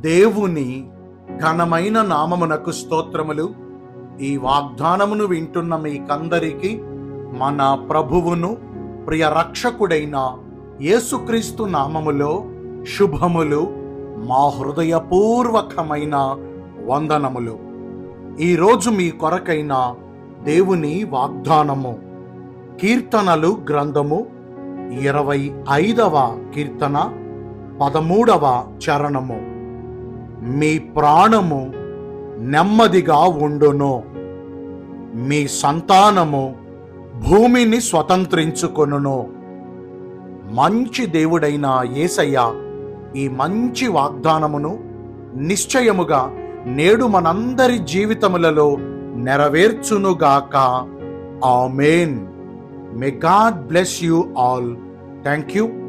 దేవుని ఘనమైన నామమునకు స్తోత్రములు ఈ వాగ్దానమును వింటున్న మీకందరికీ మన ప్రభువును ప్రియ రక్షకుడైన యేసుక్రీస్తు నామములో శుభములు మా హృదయపూర్వకమైన వందనములు ఈరోజు మీ కొరకైన దేవుని వాగ్దానము కీర్తనలు గ్రంథము ఇరవై ఐదవ కీర్తన పదమూడవ చరణము మీ ప్రాణము నెమ్మదిగా ఉండును మీ సంతానము భూమిని స్వతంత్రించుకొనును మంచి దేవుడైన యేసయ్య ఈ మంచి వాగ్దానమును నిశ్చయముగా నేడు మనందరి జీవితములలో నెరవేర్చునుగాక amen may God bless you all thank you